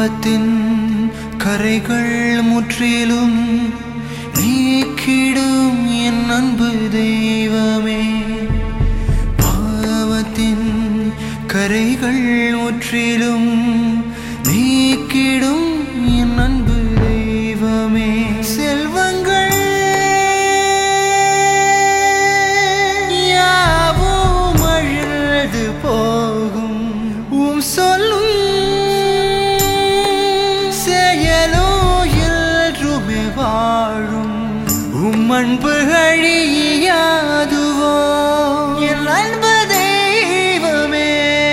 பாவத்தின் கரைகள் முற்றிலும் நீக்கிடும் என் அன்பு தெய்வமே பாவத்தின் கரைகள் முற்றிலும் நீக்கிடும் என் அன்பு தெய்வமே செல்வங்கள் யாவும் அழுது போகும் உம் சொல்லும் செயலோ என்றுமே வாழும் உம் அன்பு அழியாதுவோ என் அன்பு தெய்வமே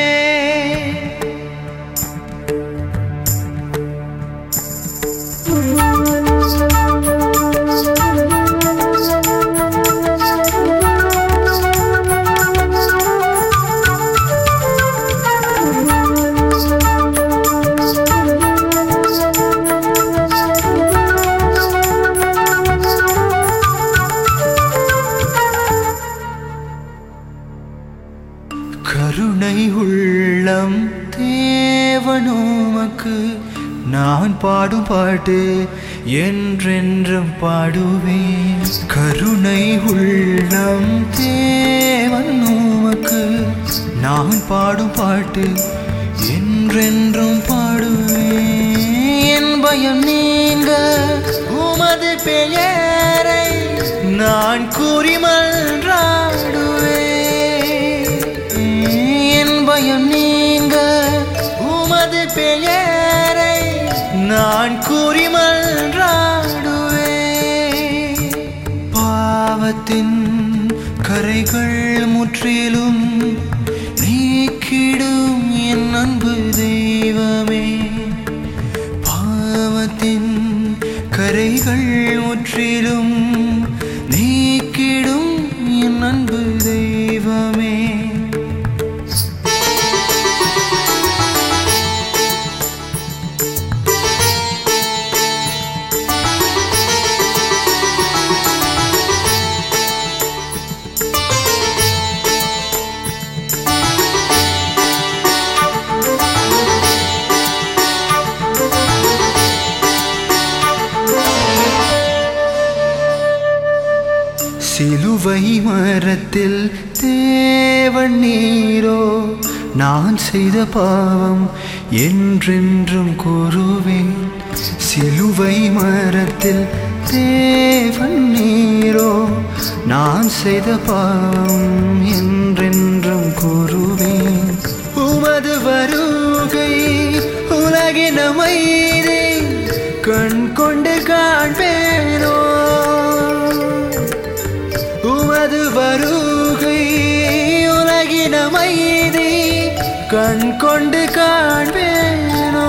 கருணை உள்ளம் தேவனுமக்கு நான் பாடும் பாட்டு என்றென்றும் பாடுவேன் கருணை உள்ளம் தேவன் உமக்கு நான் பாடும் பாட்டு என்றென்றும் பாடுவேன் என் பயம் நீங்க உமது பெயரை நான் கூறி மன்றாடுவேன் என் பயம் நீங்க உமது பெயரை நான் கூறி மன்றாடுவேன் பாவத்தின் கரைகள் முற்றிலும் நீக்கிடும் என் அன்பு தெய்வமே பாவத்தின் கரைகள் முற்றிலும் நீக்கிடும் என் அன்பு தெய்வமே சிலுவை மரத்தில் தேவன் நீரோ நான் செய்த பாவம் என்றென்றும் கூறுவேன் சிலுவை மரத்தில் தேவன் நீரோ நான் செய்த பாவம் என்றென்றும் கூறுவேன் உமது வருகை உலகின் அமைதி கண் கொண்டு காண்பேனோ உமது வருகை உலகின் அமைதி கண் கொண்டு காண்பேனோ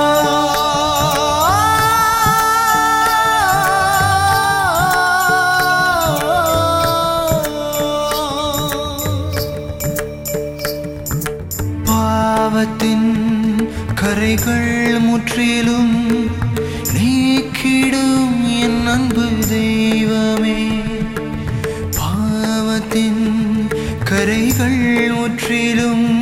பாவத்தின் கரைகள் முற்றிலும் நீக்கிடும் என் அன்பு தெய்வமே பாவத்தின் கரைகள் முற்றிலும்